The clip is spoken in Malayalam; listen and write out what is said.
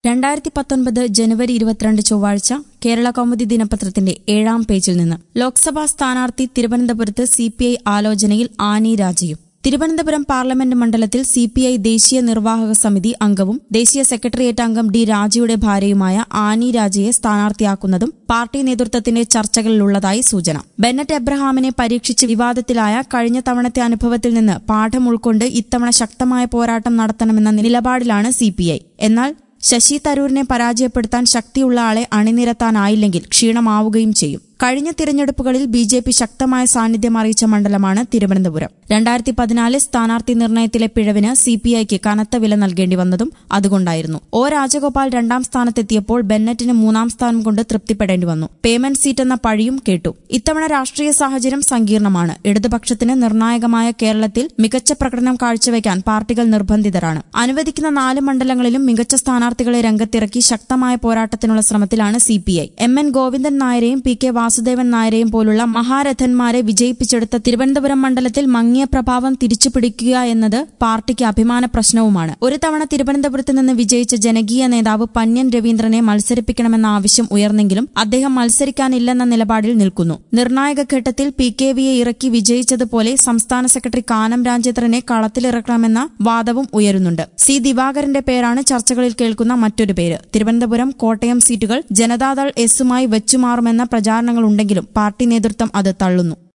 രണ്ടായിരത്തി പത്തൊൻപത് ജനുവരി ഇരുപത്തിരണ്ട് ചൊവ്വാഴ്ച കേരള കൗമുദി ദിനപത്രത്തിന്റെ ഏഴാം പേജിൽ നിന്ന് ലോക്സഭാ സ്ഥാനാർത്ഥി തിരുവനന്തപുരത്ത് സിപിഐ ആലോചനയിൽ ആനി രാജയും തിരുവനന്തപുരം പാർലമെന്റ് മണ്ഡലത്തിൽ സിപിഐ ദേശീയ നിർവാഹക സമിതി അംഗവും ദേശീയ സെക്രട്ടേറിയറ്റ് അംഗം ഡി രാജയുടെ ഭാര്യയുമായ ആനി രാജയെ സ്ഥാനാർത്ഥിയാക്കുന്നതും പാർട്ടി നേതൃത്വത്തിന്റെ ചർച്ചകളിലുള്ളതായി സൂചന ബെന്നറ്റ് എബ്രഹാമിനെ പരീക്ഷിച്ച് വിവാദത്തിലായ കഴിഞ്ഞ തവണത്തെ അനുഭവത്തിൽ നിന്ന് പാഠം ഉൾക്കൊണ്ട് ഇത്തവണ ശക്തമായ പോരാട്ടം നടത്തണമെന്ന നിലപാടിലാണ് സിപിഐ എന്നാൽ ശശി തരൂരിനെ പരാജയപ്പെടുത്താൻ ശക്തിയുള്ള ആളെ അണിനിരത്താനായില്ലെങ്കിൽ ക്ഷീണമാവുകയും ചെയ്യും കഴിഞ്ഞ തിരഞ്ഞെടുപ്പുകളിൽ ബി ജെ പി ശക്തമായ സാന്നിധ്യം അറിയിച്ച മണ്ഡലമാണ് തിരുവനന്തപുരം രണ്ടായിരത്തി പതിനാല് സ്ഥാനാർത്ഥി നിർണയത്തിലെ പിഴവിന് സിപിഐക്ക് കനത്ത വില നൽകേണ്ടി വന്നതും അതുകൊണ്ടായിരുന്നു ഒ രാജഗോപാൽ രണ്ടാം സ്ഥാനത്തെത്തിയപ്പോൾ ബെന്നറ്റിന് മൂന്നാം സ്ഥാനം കൊണ്ട് തൃപ്തിപ്പെടേണ്ടി വന്നു പേയ്മെന്റ് സീറ്റ് എന്ന പഴിയും കേട്ടു ഇത്തവണ രാഷ്ട്രീയ സാഹചര്യം സങ്കീർണമാണ് ഇടതുപക്ഷത്തിന് നിർണായകമായ കേരളത്തിൽ മികച്ച പ്രകടനം കാഴ്ചവെക്കാൻ പാർട്ടികൾ നിർബന്ധിതരാണ് അനുവദിക്കുന്ന നാല് മണ്ഡലങ്ങളിലും മികച്ച സ്ഥാനാർത്ഥികളെ രംഗത്തിറക്കി ശക്തമായ പോരാട്ടത്തിനുള്ള ശ്രമത്തിലാണ് സിപിഐ എം എൻ ഗോവിന്ദൻ നായരെയും പി കെ വാസുദേവൻ നായരെയും പോലുള്ള മഹാരഥന്മാരെ വിജയിപ്പിച്ചെടുത്ത തിരുവനന്തപുരം മണ്ഡലത്തിൽ മങ്ങിയ പ്രഭാവം തിരിച്ചുപിടിക്കുക എന്നത് പാർട്ടിക്ക് അഭിമാന പ്രശ്നവുമാണ് ഒരു തവണ തിരുവനന്തപുരത്ത് നിന്ന് വിജയിച്ച ജനകീയ നേതാവ് പന്യൻ രവീന്ദ്രനെ മത്സരിപ്പിക്കണമെന്ന ആവശ്യം ഉയർന്നെങ്കിലും അദ്ദേഹം മത്സരിക്കാനില്ലെന്ന നിലപാടിൽ നിൽക്കുന്നു നിർണായക ഘട്ടത്തിൽ പി കെ വിയെ ഇറക്കി വിജയിച്ചതുപോലെ സംസ്ഥാന സെക്രട്ടറി കാനം രാജേന്ദ്രനെ കളത്തിലിറക്കണമെന്ന വാദവും ഉയരുന്നുണ്ട് സി ദിവാകരന്റെ പേരാണ് ചർച്ചകളിൽ കേൾക്കുന്ന മറ്റൊരു പേര് തിരുവനന്തപുരം കോട്ടയം സീറ്റുകൾ ജനതാദൾ എസുമായി വെച്ചുമാറുമെന്ന പ്രചാരണങ്ങളുണ്ടെങ്കിലും പാർട്ടി നേതൃത്വം അത് തള്ളുന്നു